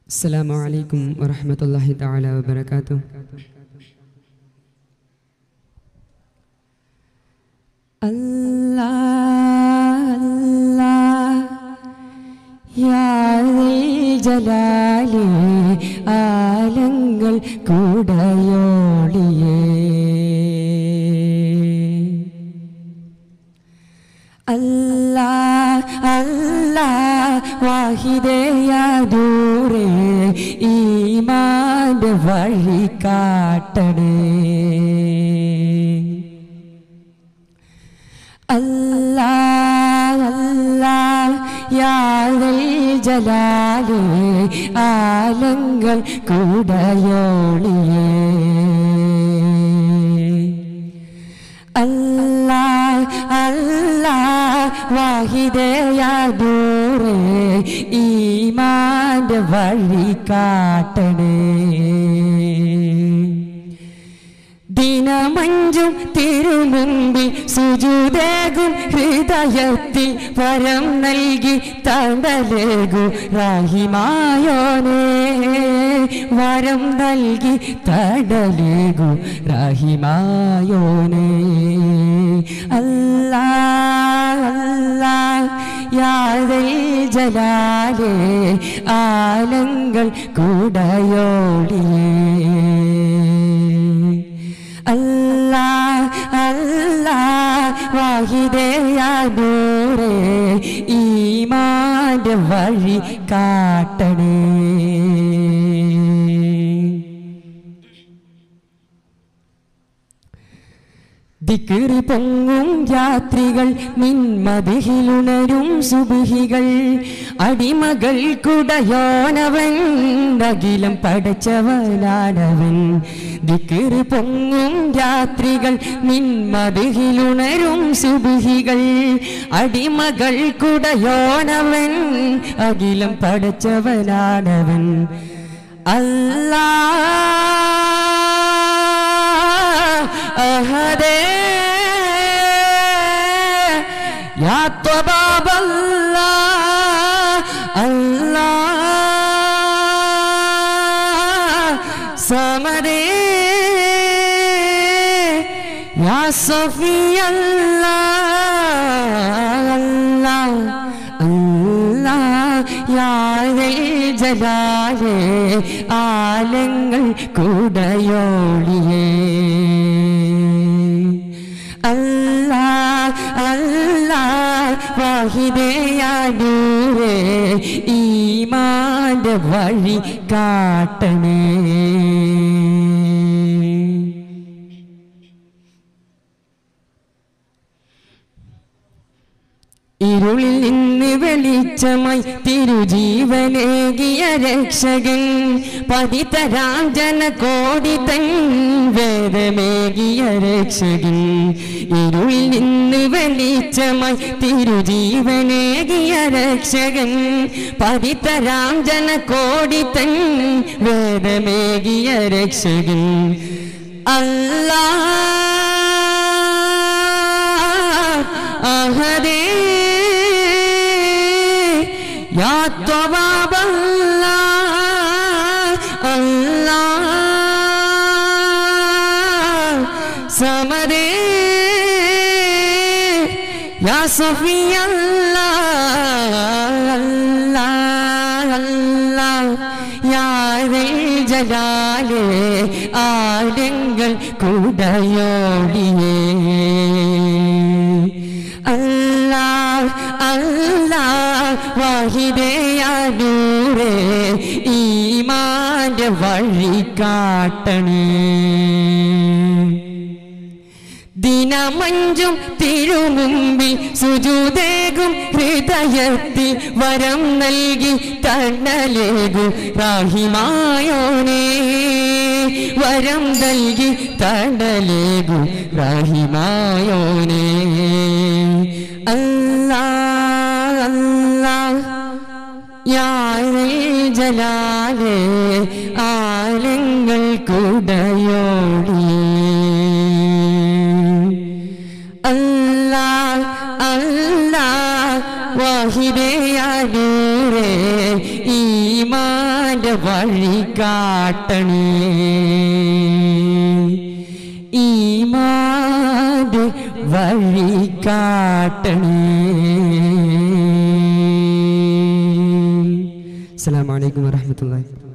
السلام عليكم ورحمة الله تعالى وبركاته الله الله يا ذي الجلال ആലങ്ങൾ കൂടയോളിയേ അല്ലാ അല്ലാ വാഹിദയാദൂരേ ഈമാന്റെ വഴി കാട്ടണേ അല്ലാ അല്ലാ യാദൽ ജലാലേ ആലങ്ങൾ കൂടയോളിയേ അല്ലാ അല്ലാ വാഹിദയാദൂരേ ഈമാന്റെ വഴി കാട്ടണേ ദിനമഞ്ചും തിരുമുമ്പിൽ സുജുദേകും ഹൃദയത്തിൽ വരം നൽകി തണ്ടലേകു റാഹിമായോനേ വരം നൽകി തടലേകു റാഹിമായോനേ അല്ലാ അല്ലാ യാദൽ ജലാലേ ആലങ്ങൾ കൂടയോളിയേ അല്ലാ അല്ലാ വാഹിദയാദൂരേ ഈമാന്റെ വഴി കാട്ടണേ ദിക്കിറി പൊങ്ങും രാത്രികൾ നിന്മതിഹിലുണരും സുബിഹികൾ അടിമകൾ കുടയോനവൻ അഖിലം പടച്ചവനാനവൻ ദിക്കിറി പൊങ്ങും രാത്രികൾ നിന്മതിഹിലുണരും സുബിഹികൾ അടിമകൾ കുടയോനവൻ അഖിലം പടച്ചവനാനവൻ അല്ലാ أهدي يا طباب الله الله صمدي يا صفي الله الله الله يا ذي الجلال ആലങ്ങൾ കൂടയോളിയേ അല്ലാ അല്ലാ വാഹിദയാനൂരേ ഈമാന്റെ വഴി കാട്ടണേ ഇരുളിൽ നിന്ന് വെളിച്ചമായി തിരുജീവനേകിയ രക്ഷകൻ പതിതരാം ജനകോടി തൻ വേദമേകിയ രക്ഷകൻ ഇരുളിൽ നിന്ന് വെളിച്ചമായി തിരുജീവനേകിയ രക്ഷകൻ പതിതരാം ജനകോടി തൻ വേദമേകിയ രക്ഷകൻ അല്ലാ أهدي يا طباب الله الله صمدي يا صفي الله الله الله يا ذي الجلال ആരങ്ങൾ കൂടയോടിയേ അല്ലാ അല്ലാ വാഹിദയാനൂരേ ഈമാന്റെ വഴി കാട്ടണേ ദിനമഞ്ചും തിരുമുമ്പിൽ സുജുദേകും ഹൃദയത്തിൽ വരം നൽകി തണ്ണലേകു റാഹിമായോനേ വരം നൽകി തണ്ണലേകു റാഹിമായോനേ അല്ലാ അല്ലാ യാരൽ ജലാലേ ആലങ്ങൾ കൂടയോടി അല്ലാ അല്ലാ വാഹിദയാനൂരേ ഈമാൻ ഈമാന്റെ വഴി കാട്ടണേ ഈമാന്റെ വഴി കാട്ടണേ അസ്സലാമു അലൈക്കും വറഹ്മത്തുള്ളാഹി